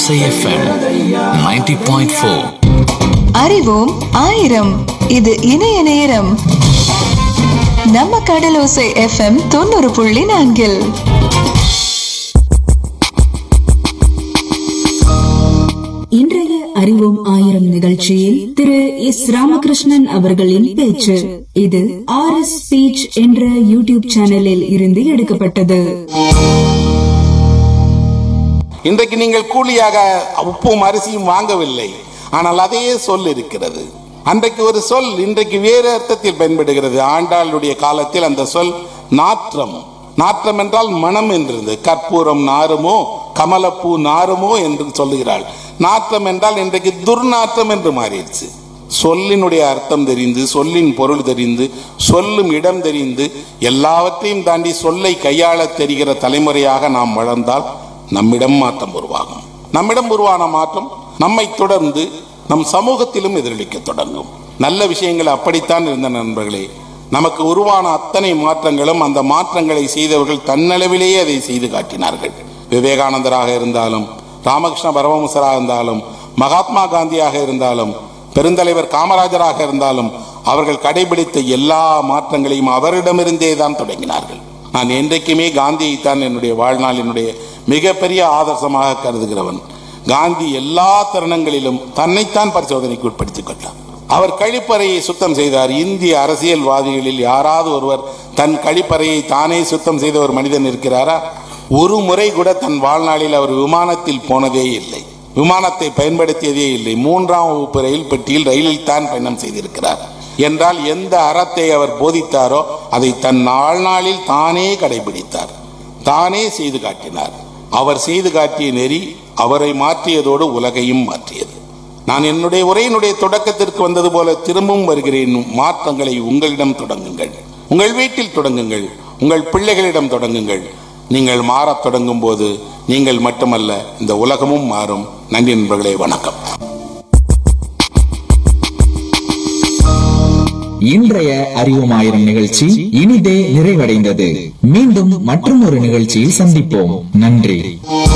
ஓசை எஃப்எம் 90.4 அறிவோம் ஆயிரம் இது இணைய நேரம் நம்ம கடலோசை எஃப்எம் தொண்ணூறு புள்ளி நான்கில் இன்றைய அறிவோம் ஆயிரம் நிகழ்ச்சியில் திரு எஸ் ராமகிருஷ்ணன் அவர்களின் பேச்சு இது ஆர் எஸ் ஸ்பீச் என்ற யூடியூப் சேனலில் இருந்து எடுக்கப்பட்டது இன்றைக்கு நீங்கள் கூலியாக உப்பும் அரிசியும் வாங்கவில்லை ஆனால் அதே சொல் இருக்கிறது அன்றைக்கு ஒரு சொல் இன்றைக்கு வேறு அர்த்தத்தில் பயன்படுகிறது ஆண்டாளுடைய காலத்தில் அந்த சொல் நாற்றம் நாற்றம் என்றால் மனம் என்றது கற்பூரம் நாருமோ கமலப்பூ நாருமோ என்று சொல்லுகிறாள் நாற்றம் என்றால் இன்றைக்கு துர்நாற்றம் என்று மாறிடுச்சு சொல்லினுடைய அர்த்தம் தெரிந்து சொல்லின் பொருள் தெரிந்து சொல்லும் இடம் தெரிந்து எல்லாவற்றையும் தாண்டி சொல்லை கையாளத் தெரிகிற தலைமுறையாக நாம் வளர்ந்தால் நம்மிடம் மாற்றம் உருவாகும் நம்மிடம் உருவான மாற்றம் நம்மை தொடர்ந்து நம் சமூகத்திலும் எதிரொலிக்க தொடங்கும் நல்ல விஷயங்கள் அப்படித்தான் இருந்த நண்பர்களே நமக்கு உருவான அத்தனை மாற்றங்களும் அந்த மாற்றங்களை செய்தவர்கள் தன்னளவிலேயே அதை செய்து காட்டினார்கள் விவேகானந்தராக இருந்தாலும் ராமகிருஷ்ண பரமஹம்சராக இருந்தாலும் மகாத்மா காந்தியாக இருந்தாலும் பெருந்தலைவர் காமராஜராக இருந்தாலும் அவர்கள் கடைபிடித்த எல்லா மாற்றங்களையும் அவரிடமிருந்தே தான் தொடங்கினார்கள் நான் என்றைக்குமே காந்தியைத்தான் என்னுடைய வாழ்நாளினுடைய மிகப்பெரிய ஆதர்சமாக கருதுகிறவன் காந்தி எல்லா தருணங்களிலும் தன்னைத்தான் பரிசோதனைக்கு உட்படுத்திக் கொண்டார் அவர் கழிப்பறையை சுத்தம் செய்தார் இந்திய அரசியல்வாதிகளில் யாராவது ஒருவர் தன் கழிப்பறையை தானே சுத்தம் செய்த ஒரு மனிதன் இருக்கிறாரா ஒரு முறை கூட தன் வாழ்நாளில் அவர் விமானத்தில் போனதே இல்லை விமானத்தை பயன்படுத்தியதே இல்லை மூன்றாம் வகுப்பு ரயில் பெட்டியில் ரயிலில் தான் பயணம் செய்திருக்கிறார் என்றால் எந்த அறத்தை அவர் போதித்தாரோ அதை தன் வாழ்நாளில் தானே கடைபிடித்தார் தானே செய்து காட்டினார் அவர் செய்து காட்டிய நெறி அவரை மாற்றியதோடு உலகையும் மாற்றியது நான் என்னுடைய உரையினுடைய தொடக்கத்திற்கு வந்தது போல திரும்பவும் வருகிறேன் மாற்றங்களை உங்களிடம் தொடங்குங்கள் உங்கள் வீட்டில் தொடங்குங்கள் உங்கள் பிள்ளைகளிடம் தொடங்குங்கள் நீங்கள் மாறத் தொடங்கும் போது நீங்கள் மட்டுமல்ல இந்த உலகமும் மாறும் நன்றி நண்பர்களே வணக்கம் இன்றைய அறிவோம் ஆயிரம் நிகழ்ச்சி இனிதே நிறைவடைந்தது மீண்டும் மற்றும் ஒரு நிகழ்ச்சியில் சந்திப்போம் நன்றி